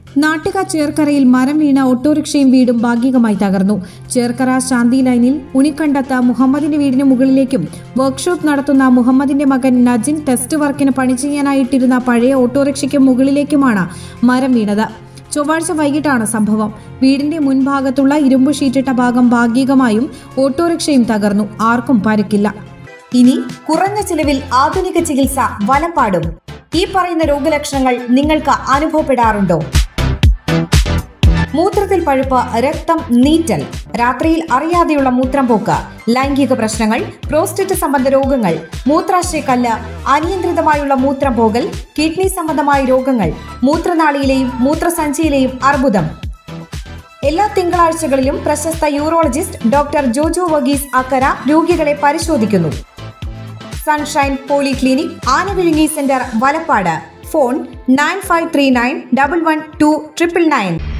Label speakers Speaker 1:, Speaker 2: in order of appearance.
Speaker 1: നാട്ടിക ചേർക്കരയിൽ മരം വീണ ഓട്ടോറിക്ഷയും വീടും ഭാഗികമായി തകർന്നു ചേർക്കര ശാന്തി ലൈനിൽ ഉണിക്കണ്ടത്ത് മുഹമ്മദിന്റെ വീടിന് മുകളിലേക്കും വർക്ക്ഷോപ്പ് നടത്തുന്ന മുഹമ്മദിന്റെ മകൻ നജിൻ ടെസ്റ്റ് വർക്കിന് പണി ചെയ്യാനായിട്ടിരുന്ന പഴയ ഓട്ടോറിക്ഷയ്ക്ക് മുകളിലേക്കുമാണ് മരം വീണത് ചൊവ്വാഴ്ച വൈകിട്ടാണ് സംഭവം വീടിന്റെ മുൻഭാഗത്തുള്ള ഇരുമ്പ് ഷീറ്റിട്ട ഭാഗം ഭാഗികമായും ഓട്ടോറിക്ഷയും തകർന്നു ആർക്കും പരിക്കില്ല
Speaker 2: ഇനി കുറഞ്ഞ ചിലവിൽ ആധുനിക ചികിത്സ വലപ്പാടും ഈ പറയുന്ന രോഗലക്ഷണങ്ങൾ നിങ്ങൾക്ക് അനുഭവപ്പെടാറുണ്ടോ മൂത്രത്തിൽ പഴുപ്പ് രക്തം നീറ്റൽ രാത്രിയിൽ അറിയാതെയുള്ള മൂത്രം പോക്ക് ലൈംഗിക പ്രശ്നങ്ങൾ പ്രോസ്റ്റേറ്റ് സംബന്ധ രോഗങ്ങൾ മൂത്രാശയക്കല്ല് അനിയന്ത്രിതമായുള്ള മൂത്രം പോകൽ കിഡ്നി സംബന്ധമായ രോഗങ്ങൾ മൂത്രനാളിയിലെയും മൂത്രസഞ്ചിയിലെയും അർബുദം എല്ലാ തിങ്കളാഴ്ചകളിലും പ്രശസ്ത യൂറോളജിസ്റ്റ് ഡോക്ടർ ജോജോ വഗീസ് അക്കര രോഗികളെ പരിശോധിക്കുന്നു sunshine polyclinic Anavizhungi centre Valappad phone nine five three nine double one two triple nine